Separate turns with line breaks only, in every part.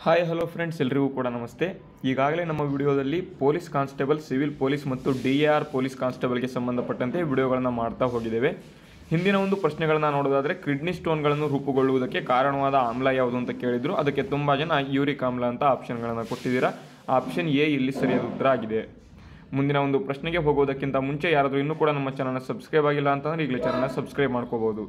hi hello friends ಎಲ್ರಿಗೂ ಕೂಡ ನಮಸ್ತೆ ಈಗಾಗಲೇ ನಮ್ಮ ವಿಡಿಯೋದಲ್ಲಿ ಪೊಲೀಸ್ ಕಾನ್ಸ್ಟೇಬಲ್ ಸಿವಿಲ್ ಪೊಲೀಸ್ ಮತ್ತು ಡಿ ಎ ಆರ್ ಪೊಲೀಸ್ ಕಾನ್ಸ್ಟೇಬಲ್ಗೆ ಸಂಬಂಧಪಟ್ಟಂತೆ ವಿಡಿಯೋಗಳನ್ನು ಮಾಡ್ತಾ ಹೋಗಿದ್ದೇವೆ ಹಿಂದಿನ ಒಂದು ಪ್ರಶ್ನೆಗಳನ್ನ ನೋಡೋದಾದರೆ ಕಿಡ್ನಿ ಸ್ಟೋನ್ಗಳನ್ನು ರೂಪುಗೊಳ್ಳುವುದಕ್ಕೆ ಕಾರಣವಾದ ಆಮ್ಲ ಯಾವುದು ಅಂತ ಕೇಳಿದ್ರು ಅದಕ್ಕೆ ತುಂಬ ಜನ ಯೂರಿಕ್ ಆಮ್ಲ ಅಂತ ಆಪ್ಷನ್ಗಳನ್ನು ಕೊಟ್ಟಿದ್ದೀರಾ ಆಪ್ಷನ್ ಎ ಇಲ್ಲಿ ಸರಿಯಾದ ಉತ್ತರ ಆಗಿದೆ ಮುಂದಿನ ಒಂದು ಪ್ರಶ್ನೆಗೆ ಹೋಗೋದಕ್ಕಿಂತ ಮುಂಚೆ ಯಾರಾದರೂ ಇನ್ನೂ ಕೂಡ ನಮ್ಮ ಚಾನಲ್ನ ಸಬ್ಸ್ಕ್ರೈಬ್ ಆಗಿಲ್ಲ ಅಂತಂದರೆ ಈಗಲೇ ಚಾನಲ್ನ ಸಬ್ಸ್ಕ್ರೈಬ್ ಮಾಡ್ಕೋಬೋದು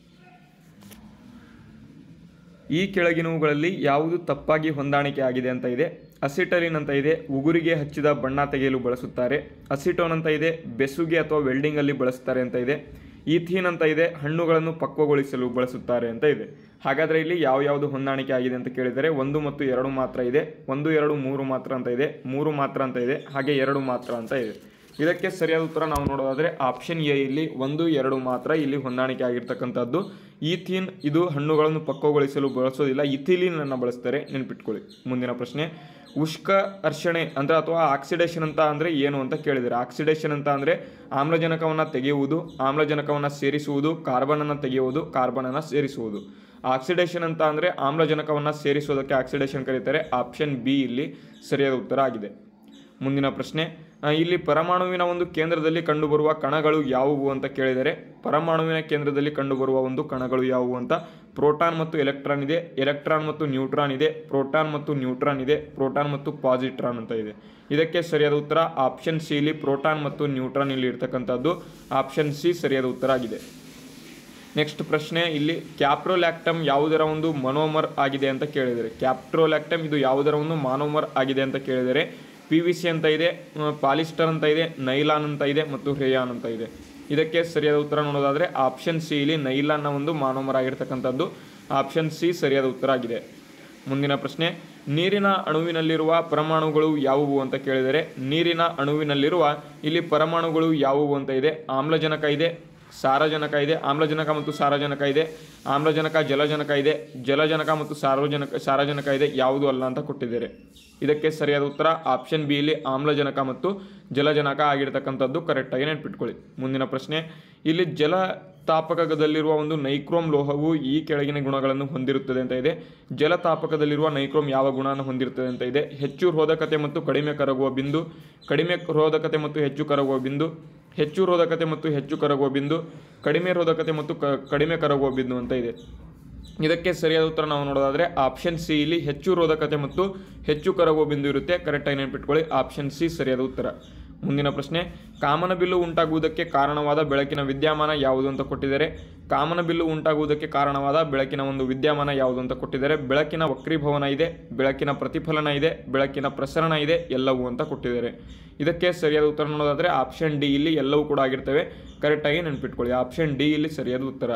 ಈ ಕೆಳಗಿನವುಗಳಲ್ಲಿ ಯಾವುದು ತಪ್ಪಾಗಿ ಹೊಂದಾಣಿಕೆ ಆಗಿದೆ ಅಂತ ಇದೆ ಅಸಿಟಲಿನ್ ಅಂತ ಇದೆ ಉಗುರಿಗೆ ಹಚ್ಚಿದ ಬಣ್ಣ ತೆಗೆಯಲು ಬಳಸುತ್ತಾರೆ ಅಸಿಟೋನ್ ಅಂತ ಇದೆ ಬೆಸುಗೆ ಅಥವಾ ವೆಲ್ಡಿಂಗಲ್ಲಿ ಬಳಸ್ತಾರೆ ಅಂತ ಇದೆ ಈಥೀನ್ ಅಂತ ಇದೆ ಹಣ್ಣುಗಳನ್ನು ಪಕ್ವಗೊಳಿಸಲು ಬಳಸುತ್ತಾರೆ ಅಂತ ಇದೆ ಹಾಗಾದರೆ ಇಲ್ಲಿ ಯಾವ ಯಾವುದು ಹೊಂದಾಣಿಕೆ ಆಗಿದೆ ಅಂತ ಕೇಳಿದರೆ ಒಂದು ಮತ್ತು ಎರಡು ಮಾತ್ರ ಇದೆ ಒಂದು ಎರಡು ಮೂರು ಮಾತ್ರ ಅಂತ ಇದೆ ಮೂರು ಮಾತ್ರ ಅಂತ ಇದೆ ಹಾಗೆ ಎರಡು ಮಾತ್ರ ಅಂತ ಇದೆ ಇದಕ್ಕೆ ಸರಿಯಾದ ಉತ್ತರ ನಾವು ನೋಡೋದಾದರೆ ಆಪ್ಷನ್ ಎ ಇಲ್ಲಿ ಒಂದು ಎರಡು ಮಾತ್ರ ಇಲ್ಲಿ ಹೊಂದಾಣಿಕೆ ಆಗಿರ್ತಕ್ಕಂಥದ್ದು ಈಥೀನ್ ಇದು ಹಣ್ಣುಗಳನ್ನು ಪಕ್ವಗೊಳಿಸಲು ಬಳಸೋದಿಲ್ಲ ಇಥಿಲಿನ್ ಅನ್ನು ಬಳಸ್ತಾರೆ ನೆನ್ಪಿಟ್ಕೊಳ್ಳಿ ಮುಂದಿನ ಪ್ರಶ್ನೆ ಉಷ್ಕ ಅರ್ಷಣೆ ಅಂದರೆ ಅಥವಾ ಆಕ್ಸಿಡೇಷನ್ ಅಂತ ಅಂದರೆ ಏನು ಅಂತ ಕೇಳಿದರೆ ಆಕ್ಸಿಡೇಷನ್ ಅಂತ ಅಂದರೆ ಆಮ್ಲಜನಕವನ್ನು ತೆಗೆಯುವುದು ಆಮ್ಲಜನಕವನ್ನು ಸೇರಿಸುವುದು ಕಾರ್ಬನನ್ನು ತೆಗೆಯುವುದು ಕಾರ್ಬನನ್ನು ಸೇರಿಸುವುದು ಆಕ್ಸಿಡೇಷನ್ ಅಂತ ಅಂದರೆ ಆಮ್ಲಜನಕವನ್ನು ಸೇರಿಸುವುದಕ್ಕೆ ಆಕ್ಸಿಡೇಷನ್ ಕರೀತಾರೆ ಆಪ್ಷನ್ ಬಿ ಇಲ್ಲಿ ಸರಿಯಾದ ಉತ್ತರ ಆಗಿದೆ ಮುಂದಿನ ಪ್ರಶ್ನೆ ಆ, ಇಲ್ಲಿ ಪರಮಾಣುವಿನ ಒಂದು ಕೇಂದ್ರದಲ್ಲಿ ಕಂಡುಬರುವ ಕಣಗಳು ಯಾವುವು ಅಂತ ಕೇಳಿದರೆ ಪರಮಾಣುವಿನ ಕೇಂದ್ರದಲ್ಲಿ ಕಂಡುಬರುವ ಒಂದು ಕಣಗಳು ಯಾವುವು ಅಂತ ಪ್ರೋಟಾನ್ ಮತ್ತು ಎಲೆಕ್ಟ್ರಾನ್ ಇದೆ ಎಲೆಕ್ಟ್ರಾನ್ ಮತ್ತು ನ್ಯೂಟ್ರಾನ್ ಇದೆ ಪ್ರೋಟಾನ್ ಮತ್ತು ನ್ಯೂಟ್ರಾನ್ ಇದೆ ಪ್ರೋಟಾನ್ ಮತ್ತು ಪಾಸಿಟ್ರಾನ್ ಅಂತ ಇದೆ ಇದಕ್ಕೆ ಸರಿಯಾದ ಉತ್ತರ ಆಪ್ಷನ್ ಸಿ ಇಲ್ಲಿ ಪ್ರೋಟಾನ್ ಮತ್ತು ನ್ಯೂಟ್ರಾನ್ ಇಲ್ಲಿ ಇರ್ತಕ್ಕಂಥದ್ದು ಆಪ್ಷನ್ ಸಿ ಸರಿಯಾದ ಉತ್ತರ ಆಗಿದೆ ನೆಕ್ಸ್ಟ್ ಪ್ರಶ್ನೆ ಇಲ್ಲಿ ಕ್ಯಾಪ್ರೋಲ್ಯಾಕ್ಟಮ್ ಯಾವುದರ ಒಂದು ಮನೋಮರ್ ಆಗಿದೆ ಅಂತ ಕೇಳಿದರೆ ಕ್ಯಾಪ್ಟ್ರೋಲ್ಯಾಕ್ಟಮ್ ಇದು ಯಾವುದರ ಒಂದು ಮಾನೋಮರ್ ಆಗಿದೆ ಅಂತ ಕೇಳಿದರೆ ಪಿ ವಿ ಸಿ ಅಂತ ಇದೆ ಪಾಲಿಸ್ಟರ್ ಅಂತ ಇದೆ ನೈಲಾನ್ ಅಂತ ಇದೆ ಮತ್ತು ರೇಯಾನ್ ಅಂತ ಇದೆ ಇದಕ್ಕೆ ಸರಿಯಾದ ಉತ್ತರ ನೋಡೋದಾದರೆ ಆಪ್ಷನ್ ಸಿ ಇಲ್ಲಿ ನೈಲಾನ್ನ ಒಂದು ಮಾನೋಮರ್ ಆಗಿರ್ತಕ್ಕಂಥದ್ದು ಆಪ್ಷನ್ ಸಿ ಸರಿಯಾದ ಉತ್ತರ ಆಗಿದೆ ಮುಂದಿನ ಪ್ರಶ್ನೆ ನೀರಿನ ಅಣುವಿನಲ್ಲಿರುವ ಪರಮಾಣುಗಳು ಯಾವುವು ಅಂತ ಕೇಳಿದರೆ ನೀರಿನ ಅಣುವಿನಲ್ಲಿರುವ ಇಲ್ಲಿ ಪರಮಾಣುಗಳು ಯಾವುವು ಅಂತ ಇದೆ ಆಮ್ಲಜನಕ ಇದೆ ಸಾರಜನಕ ಇದೆ ಆಮ್ಲಜನಕ ಮತ್ತು ಸಾರಜನಕ ಇದೆ ಆಮ್ಲಜನಕ ಜಲಜನಕ ಇದೆ ಜಲಜನಕ ಮತ್ತು ಸಾರ್ವಜನಕ ಸಾರಜನಕ ಇದೆ ಯಾವುದು ಅಲ್ಲ ಅಂತ ಕೊಟ್ಟಿದ್ದಾರೆ ಇದಕ್ಕೆ ಸರಿಯಾದ ಉತ್ತರ ಆಪ್ಷನ್ ಬಿ ಇಲ್ಲಿ ಆಮ್ಲಜನಕ ಮತ್ತು ಜಲಜನಕ ಆಗಿರ್ತಕ್ಕಂಥದ್ದು ಕರೆಕ್ಟಾಗಿ ನೆನ್ಪಿಟ್ಕೊಳ್ಳಿ ಮುಂದಿನ ಪ್ರಶ್ನೆ ಇಲ್ಲಿ ಜಲ ತಾಪಕದಲ್ಲಿರುವ ಒಂದು ನೈಕ್ರೋಮ್ ಲೋಹವು ಈ ಕೆಳಗಿನ ಗುಣಗಳನ್ನು ಹೊಂದಿರುತ್ತದೆ ಅಂತ ಇದೆ ಜಲತಾಪಕದಲ್ಲಿರುವ ನೈಕ್ರೋಮ್ ಯಾವ ಗುಣವನ್ನು ಹೊಂದಿರುತ್ತದೆ ಅಂತ ಇದೆ ಹೆಚ್ಚು ರೋಧಕತೆ ಮತ್ತು ಕಡಿಮೆ ಕರಗುವ ಬಿಂದು ಕಡಿಮೆ ರೋಧಕತೆ ಮತ್ತು ಹೆಚ್ಚು ಕರಗುವ ಬಿಂದು ಹೆಚ್ಚು ರೋಧಕತೆ ಮತ್ತು ಹೆಚ್ಚು ಕರಗುವ ಬಿಂದು ಕಡಿಮೆ ರೋಧಕತೆ ಮತ್ತು ಕ- ಕಡಿಮೆ ಕರಗುವ ಬಿಂದು ಅಂತ ಇದೆ ಇದಕ್ಕೆ ಸರಿಯಾದ ಉತ್ತರ ನಾವು ನೋಡೋದಾದರೆ ಆಪ್ಷನ್ ಸಿ ಇಲ್ಲಿ ಹೆಚ್ಚು ರೋಧಕತೆ ಮತ್ತು ಹೆಚ್ಚು ಕರಗುವ ಬಿಂದು ಇರುತ್ತೆ ಕರೆಕ್ಟಾಗಿ ನೆನಪಿಟ್ಕೊಳ್ಳಿ ಆಪ್ಷನ್ ಸಿ ಸರಿಯಾದ ಉತ್ತರ ಮುಂದಿನ ಪ್ರಶ್ನೆ ಕಾಮನಬಿಲ್ಲು ಉಂಟಾಗುವುದಕ್ಕೆ ಕಾರಣವಾದ ಬೆಳಕಿನ ವಿದ್ಯಮಾನ ಯಾವುದು ಅಂತ ಕೊಟ್ಟಿದ್ದಾರೆ ಕಾಮನಬಿಲ್ಲು ಉಂಟಾಗುವುದಕ್ಕೆ ಕಾರಣವಾದ ಬೆಳಕಿನ ಒಂದು ವಿದ್ಯಮಾನ ಯಾವುದು ಅಂತ ಕೊಟ್ಟಿದ್ದಾರೆ ಬೆಳಕಿನ ವಕ್ರೀಭವನ ಇದೆ ಬೆಳಕಿನ ಪ್ರತಿಫಲನ ಇದೆ ಬೆಳಕಿನ ಪ್ರಸರಣ ಇದೆ ಎಲ್ಲವೂ ಅಂತ ಕೊಟ್ಟಿದ್ದಾರೆ ಇದಕ್ಕೆ ಸರಿಯಾದ ಉತ್ತರ ನೋಡೋದಾದರೆ ಆಪ್ಷನ್ ಡಿ ಇಲ್ಲಿ ಎಲ್ಲವೂ ಕೂಡ ಆಗಿರ್ತವೆ ಕರೆಕ್ಟಾಗಿ ನೆನಪಿಟ್ಕೊಳ್ಳಿ ಆಪ್ಷನ್ ಡಿ ಇಲ್ಲಿ ಸರಿಯಾದ ಉತ್ತರ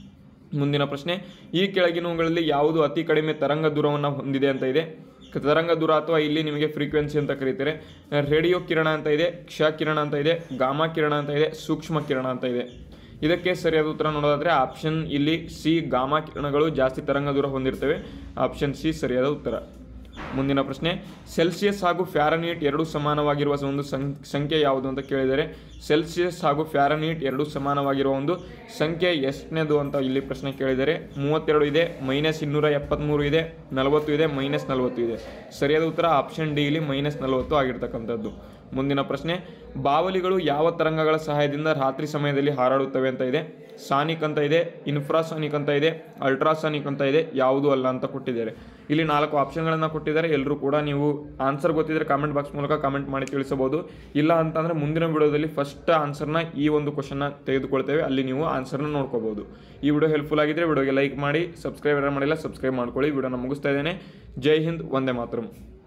ಮುಂದಿನ ಪ್ರಶ್ನೆ ಈ ಕೆಳಗಿನವುಗಳಲ್ಲಿ ಯಾವುದು ಅತಿ ಕಡಿಮೆ ತರಂಗ ದೂರವನ್ನು ಹೊಂದಿದೆ ಅಂತ ಇದೆ ಕ- ತರಂಗ ದೂರ ಅಥವಾ ಇಲ್ಲಿ ನಿಮಗೆ ಫ್ರೀಕ್ವೆನ್ಸಿ ಅಂತ ಕರೀತಾರೆ ರೇಡಿಯೋ ಕಿರಣ ಅಂತ ಇದೆ ಕ್ಷ ಕಿರಣ ಅಂತ ಇದೆ ಗಾಮಾ ಕಿರಣ ಅಂತ ಇದೆ ಸೂಕ್ಷ್ಮ ಕಿರಣ ಅಂತ ಇದೆ ಇದಕ್ಕೆ ಸರಿಯಾದ ಉತ್ತರ ನೋಡೋದಾದರೆ ಆಪ್ಷನ್ ಇಲ್ಲಿ ಸಿ ಗಾಮಾ ಕಿರಣಗಳು ಜಾಸ್ತಿ ತರಂಗ ದೂರ ಹೊಂದಿರ್ತವೆ ಆಪ್ಷನ್ ಸಿ ಸರಿಯಾದ ಉತ್ತರ ಮುಂದಿನ ಪ್ರಶ್ನೆ ಸೆಲ್ಸಿಯಸ್ ಹಾಗೂ ಫ್ಯಾರನೀಟ್ ಎರಡು ಸಮಾನವಾಗಿರುವ ಒಂದು ಸಂ- ಸಂಖ್ಯೆ ಯಾವುದು ಅಂತ ಕೇಳಿದರೆ ಸೆಲ್ಸಿಯಸ್ ಹಾಗೂ ಫ್ಯಾರನೀಟ್ ಎರಡು ಸಮಾನವಾಗಿರುವ ಒಂದು ಸಂಖ್ಯೆ ಎಷ್ಟನೇದು ಅಂತ ಇಲ್ಲಿ ಪ್ರಶ್ನೆ ಕೇಳಿದರೆ ಮೂವತ್ತೆರಡು ಇದೆ ಮೈನಸ್ ಇನ್ನೂರ ಎಪ್ಪತ್ತ್ಮೂರು ಇದೆ ನಲವತ್ತು ಇದೆ ಮೈನಸ್ ನಲವತ್ತು ಇದೆ ಸರಿಯಾದ ಉತ್ತರ ಆಪ್ಷನ್ ಡಿ ಇಲ್ಲಿ ಮೈನಸ್ ನಲವತ್ತು ಆಗಿರ್ತಕ್ಕಂಥದ್ದು ಮುಂದಿನ ಪ್ರಶ್ನೆ ಬಾವಲಿಗಳು ಯಾವ ತರಂಗಗಳ ಸಹಾಯದಿಂದ ರಾತ್ರಿ ಸಮಯದಲ್ಲಿ ಹಾರಾಡುತ್ತವೆ ಅಂತ ಇದೆ ಸಾನಿಕ್ ಅಂತ ಇದೆ ಇನ್ಫ್ರಾಸಾನಿಕ್ ಅಂತ ಇದೆ ಅಲ್ಟ್ರಾಸಾನಿಕ್ ಅಂತ ಇದೆ ಯಾವುದು ಅಲ್ಲ ಅಂತ ಕೊಟ್ಟಿದ್ದಾರೆ ಇಲ್ಲಿ ನಾಲ್ಕು ಆಪ್ಷನ್ಗಳನ್ನು ಕೊಟ್ಟಿದ್ದಾರೆ ಎಲ್ಲರೂ ಕೂಡ ನೀವು ಆನ್ಸರ್ ಗೊತ್ತಿದ್ರೆ ಕಾಮೆಂಟ್ ಬಾಕ್ಸ್ ಮೂಲಕ ಕಾಮೆಂಟ್ ಮಾಡಿ ತಿಳಿಸಬಹುದು ಇಲ್ಲ ಅಂತಂದರೆ ಮುಂದಿನ ವಿಡಿಯೋದಲ್ಲಿ ಫಸ್ಟ್ ಆನ್ಸರ್ನ ಈ ಒಂದು ಕ್ವಶನ್ನ ತೆಗೆದುಕೊಳ್ತೇವೆ ಅಲ್ಲಿ ನೀವು ಆನ್ಸರ್ನ ನೋಡ್ಕೋಬಹುದು ಈ ವಿಡಿಯೋ ಹೆಲ್ಪ್ಫುಲ್ ಆಗಿದ್ರೆ ವಿಡಿಯೋಗೆ ಲೈಕ್ ಮಾಡಿ ಸಬ್ಸ್ಕ್ರೈಬ್ ಮಾಡಿಲ್ಲ ಸಬ್ಸ್ಕ್ರೈಬ್ ಮಾಡ್ಕೊಳ್ಳಿ ವಿಡಿಯೋನ ಮುಗಿಸ್ತಾ ಇದ್ದೇನೆ ಜೈ ಹಿಂದ್ ಒಂದೇ ಮಾತರಂ